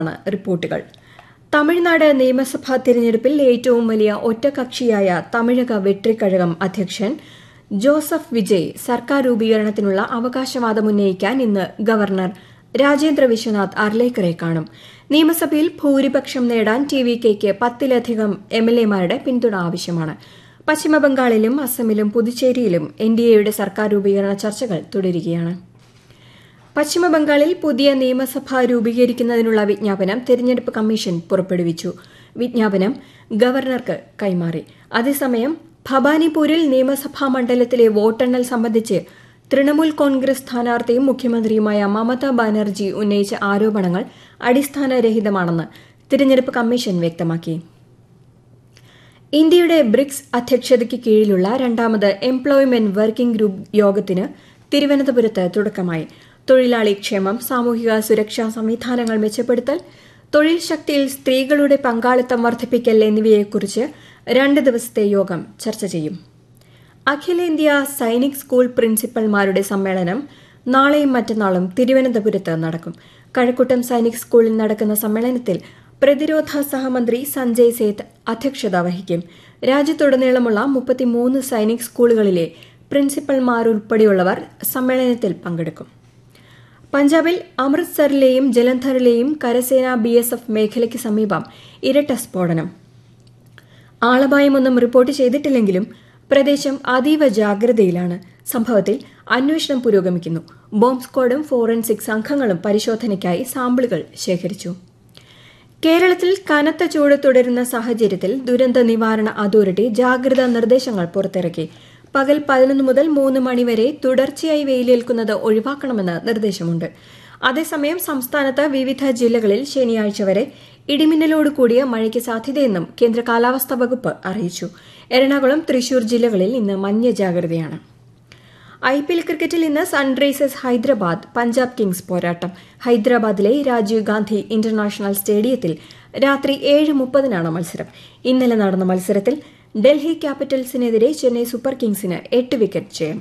ാണ് റിപ്പോർട്ടുകൾ തമിഴ്നാട് നിയമസഭാ തിരഞ്ഞെടുപ്പിൽ ഏറ്റവും വലിയ ഒറ്റകക്ഷിയായ തമിഴക വെട്രിക്കഴകം അധ്യക്ഷൻ ജോസഫ് വിജയ് സർക്കാർ രൂപീകരണത്തിനുള്ള അവകാശവാദം ഉന്നയിക്കാൻ ഇന്ന് ഗവർണർ രാജേന്ദ്ര വിശ്വനാഥ് അർലേക്കറെ കാണും നിയമസഭയിൽ ഭൂരിപക്ഷം നേടാൻ ടി വി കെയ്ക്ക് പത്തിലധികം എം എൽ എമാരുടെ പിന്തുണ ആവശ്യമാണ് പശ്ചിമബംഗാളിലും അസമിലും പുതുച്ചേരിയിലും എൻ ഡി എയുടെ സർക്കാർ രൂപീകരണ ചർച്ചകൾ തുടരുകയാണ് പശ്ചിമബംഗാളിൽ പുതിയ നിയമസഭ രൂപീകരിക്കുന്നതിനുള്ള വിജ്ഞാപനം തെരഞ്ഞെടുപ്പ് കമ്മീഷൻ പുറപ്പെടുവിച്ചു വിജ്ഞാപനം ഗവർണർക്ക് കൈമാറി അതേസമയം ഭവാനിപൂരിൽ നിയമസഭാ മണ്ഡലത്തിലെ വോട്ടെണ്ണൽ സംബന്ധിച്ച് തൃണമൂൽ കോൺഗ്രസ് സ്ഥാനാർത്ഥിയും മുഖ്യമന്ത്രിയുമായ മമതാ ബാനർജി ഉന്നയിച്ച ആരോപണങ്ങൾ അടിസ്ഥാനരഹിതമാണെന്ന് തിരഞ്ഞെടുപ്പ് കമ്മീഷൻ വ്യക്തമാക്കി ഇന്ത്യയുടെ ബ്രിക്സ് അധ്യക്ഷതയ്ക്ക് കീഴിലുള്ള രണ്ടാമത് എംപ്ലോയ്മെന്റ് വർക്കിംഗ് ഗ്രൂപ്പ് യോഗത്തിന് തിരുവനന്തപുരത്ത് തുടക്കമായി തൊഴിലാളി ക്ഷേമം സാമൂഹിക സുരക്ഷാ സംവിധാനങ്ങൾ മെച്ചപ്പെടുത്തൽ തൊഴിൽ ശക്തിയിൽ സ്ത്രീകളുടെ പങ്കാളിത്തം വർദ്ധിപ്പിക്കൽ എന്നിവയെക്കുറിച്ച് രണ്ട് ദിവസത്തെ യോഗം ചർച്ച ചെയ്യും അഖിലേന്ത്യാ സൈനിക് സ്കൂൾ പ്രിൻസിപ്പൽമാരുടെ സമ്മേളനം നാളെയും മറ്റന്നാളും തിരുവനന്തപുരത്ത് നടക്കും കഴക്കൂട്ടം സൈനിക് സ്കൂളിൽ നടക്കുന്ന സമ്മേളനത്തിൽ പ്രതിരോധ സഹമന്ത്രി സഞ്ജയ് സേത്ത് അധ്യക്ഷത വഹിക്കും രാജ്യത്തുടനീളമുള്ള മുപ്പത്തിമൂന്ന് സൈനിക് സ്കൂളുകളിലെ പ്രിൻസിപ്പൽമാരുൾപ്പെടെയുള്ളവർ സമ്മേളനത്തിൽ പങ്കെടുക്കും പഞ്ചാബിൽ അമൃത്സറിലെയും ജലന്ധറിലെയും കരസേന ബി എസ് എഫ് മേഖലയ്ക്ക് സമീപം ഇരട്ട സ്ഫോടനം ആളപായമൊന്നും റിപ്പോർട്ട് ചെയ്തിട്ടില്ലെങ്കിലും പ്രദേശം അതീവ ജാഗ്രതയിലാണ് സംഭവത്തിൽ അന്വേഷണം പുരോഗമിക്കുന്നു ബോംബ് സ്ക്വാഡും ഫോറൻസിക് സംഘങ്ങളും പരിശോധനയ്ക്കായി സാമ്പിളുകൾ ശേഖരിച്ചു കേരളത്തിൽ കനത്ത ചൂട് തുടരുന്ന സാഹചര്യത്തിൽ ദുരന്ത നിവാരണ അതോറിറ്റി ജാഗ്രതാ നിർദ്ദേശങ്ങൾ പുറത്തിറക്കി പകൽ പതിനൊന്ന് മുതൽ മൂന്ന് മണിവരെ തുടർച്ചയായി വെയിലേൽക്കുന്നത് ഒഴിവാക്കണമെന്ന് നിർദ്ദേശമുണ്ട് അതേസമയം സംസ്ഥാനത്ത് വിവിധ ജില്ലകളിൽ ശനിയാഴ്ച വരെ ഇടിമിന്നലോട് കൂടിയ മഴയ്ക്ക് സാധ്യതയെന്നും കേന്ദ്ര കാലാവസ്ഥാ വകുപ്പ് അറിയിച്ചു എറണാകുളം തൃശൂർ ജില്ലകളിൽ ഇന്ന് മഞ്ഞ ജാഗ്രതയാണ് ഐ പി എൽ ക്രിക്കറ്റിൽ ഇന്ന് സൺറൈസേഴ്സ് ഹൈദരാബാദ് പഞ്ചാബ് കിങ്സ് പോരാട്ടം ഹൈദരാബാദിലെ രാജീവ് ഗാന്ധി ഇന്റർനാഷണൽ സ്റ്റേഡിയത്തിൽ രാത്രി ഏഴ് മുപ്പതിനാണ് മത്സരം ഇന്നലെ നടന്ന മത്സരത്തിൽ ഡൽഹി ക്യാപിറ്റൽസിനെതിരെ ചെന്നൈ സൂപ്പർ കിങ്സിന് എട്ട് വിക്കറ്റ് ജയം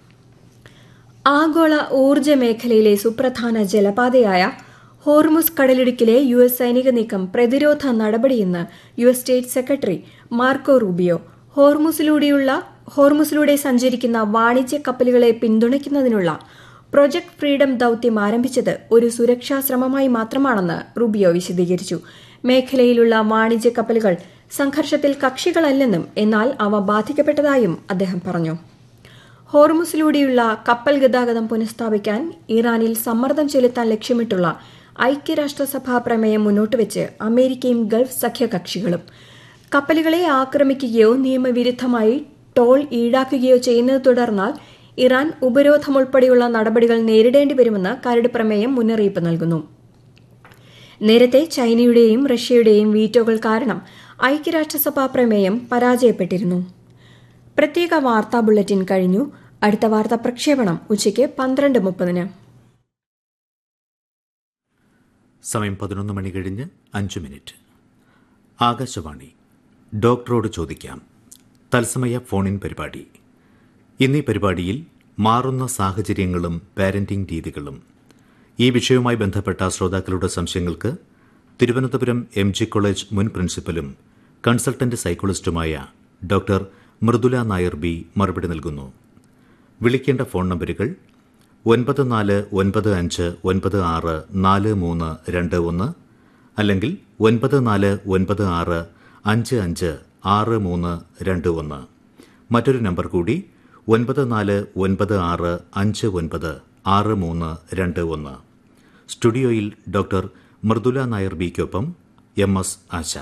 ആഗോള ഊർജ്ജ മേഖലയിലെ സുപ്രധാന ജലപാതയായ ഹോർമുസ് കടലിടുക്കിലെ യു എസ് സൈനിക നീക്കം പ്രതിരോധ നടപടിയെന്ന് U S state secretary Marco Rubio ഹോർമുസിലൂടെയുള്ള ഹോർമുസിലൂടെ സഞ്ചരിക്കുന്ന വാണിജ്യ കപ്പലുകളെ പിന്തുണയ്ക്കുന്നതിനുള്ള പ്രൊജക്ട് ഫ്രീഡം ദൌത്യം ആരംഭിച്ചത് ഒരു സുരക്ഷാ ശ്രമമായി മാത്രമാണെന്ന് റൂബിയോ വിശദീകരിച്ചു മേഖലയിലുള്ള വാണിജ്യ കപ്പലുകൾ സംഘർഷത്തിൽ കക്ഷികളല്ലെന്നും എന്നാൽ അവ ബാധിക്കപ്പെട്ടതായും അദ്ദേഹം പറഞ്ഞു ഹോർമുസിലൂടെയുള്ള കപ്പൽ ഗതാഗതം പുനഃസ്ഥാപിക്കാൻ ഇറാനിൽ സമ്മർദ്ദം ചെലുത്താൻ ലക്ഷ്യമിട്ടുള്ള ഐക്യരാഷ്ട്രസഭാ പ്രമേയം മുന്നോട്ടുവച്ച് അമേരിക്കയും ഗൾഫ് സഖ്യകക്ഷികളും കപ്പലുകളെ ആക്രമിക്കുകയോ നിയമവിരുദ്ധമായി ടോൾ ഈടാക്കുകയോ ചെയ്യുന്നത് തുടർന്നാൽ ഇറാൻ ഉപരോധം ഉൾപ്പെടെയുള്ള നടപടികൾ നേരിടേണ്ടി വരുമെന്ന് കരട് പ്രമേയം മുന്നറിയിപ്പ് നൽകുന്നു നേരത്തെ ചൈനയുടെയും റഷ്യയുടെയും വീറ്റോകൾ കാരണം ഐക്യരാഷ്ട്രസഭാ പ്രമേയം പരാജയപ്പെട്ടിരുന്നു പ്രത്യേക വാർത്താ ബുള്ളറ്റിൻ കഴിഞ്ഞു അടുത്ത വാർത്താ പ്രക്ഷേപണം ഉച്ചയ്ക്ക് പന്ത്രണ്ട് മുപ്പതിന് സമയം പതിനൊന്ന് മണി കഴിഞ്ഞ് അഞ്ച് മിനിറ്റ് ആകാശവാണി ഡോക്ടറോട് ചോദിക്കാം തത്സമയ ഫോണിൻ പരിപാടി ഇന്നീ പരിപാടിയിൽ മാറുന്ന സാഹചര്യങ്ങളും പാരന്റിംഗ് രീതികളും ഈ വിഷയവുമായി ബന്ധപ്പെട്ട ശ്രോതാക്കളുടെ സംശയങ്ങൾക്ക് തിരുവനന്തപുരം എം ജി കോളേജ് മുൻ പ്രിൻസിപ്പലും കൺസൾട്ടന്റ് സൈക്കോളജിസ്റ്റുമായ ഡോക്ടർ മൃദുല നായർ ബി മറുപടി നൽകുന്നു വിളിക്കേണ്ട ഫോൺ നമ്പറുകൾ ഒൻപത് നാല് ഒൻപത് അഞ്ച് ഒൻപത് ആറ് നാല് മൂന്ന് രണ്ട് ഒന്ന് അല്ലെങ്കിൽ ഒൻപത് നാല് ഒൻപത് ആറ് അഞ്ച് അഞ്ച് ആറ് മൂന്ന് രണ്ട് ഒന്ന് മറ്റൊരു നമ്പർ കൂടി ഒൻപത് നാല് ഒൻപത് ആറ് അഞ്ച് ഒൻപത് ആറ് മൂന്ന് രണ്ട് ഒന്ന് സ്റ്റുഡിയോയിൽ ഡോക്ടർ മൃദുല നായർ ബിക്കൊപ്പം എം എസ് ആശ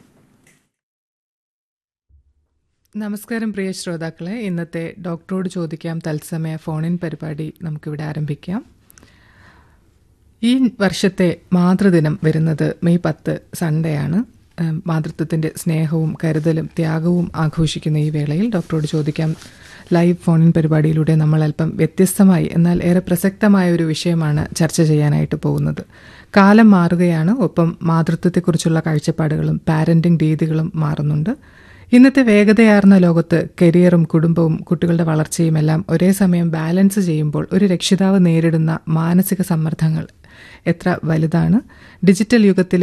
നമസ്കാരം പ്രിയ ശ്രോതാക്കളെ ഇന്നത്തെ ഡോക്ടറോട് ചോദിക്കാം തത്സമയ ഫോണിൻ പരിപാടി നമുക്കിവിടെ ആരംഭിക്കാം ഈ വർഷത്തെ മാതൃദിനം വരുന്നത് മെയ് പത്ത് സൺഡേ ആണ് മാതൃത്വത്തിൻ്റെ സ്നേഹവും കരുതലും ത്യാഗവും ആഘോഷിക്കുന്ന ഈ വേളയിൽ ഡോക്ടറോട് ചോദിക്കാം ലൈവ് ഫോണിൻ പരിപാടിയിലൂടെ നമ്മൾ അല്പം വ്യത്യസ്തമായി എന്നാൽ ഏറെ പ്രസക്തമായ ഒരു വിഷയമാണ് ചർച്ച ചെയ്യാനായിട്ട് പോകുന്നത് കാലം മാറുകയാണ് ഒപ്പം മാതൃത്വത്തെക്കുറിച്ചുള്ള കാഴ്ചപ്പാടുകളും പാരന്റിംഗ് രീതികളും മാറുന്നുണ്ട് ഇന്നത്തെ വേഗതയാർന്ന ലോകത്ത് കരിയറും കുടുംബവും കുട്ടികളുടെ വളർച്ചയും എല്ലാം ഒരേ സമയം ബാലൻസ് ചെയ്യുമ്പോൾ ഒരു രക്ഷിതാവ് നേരിടുന്ന മാനസിക സമ്മർദ്ദങ്ങൾ എത്ര വലുതാണ് ഡിജിറ്റൽ യുഗത്തിലെ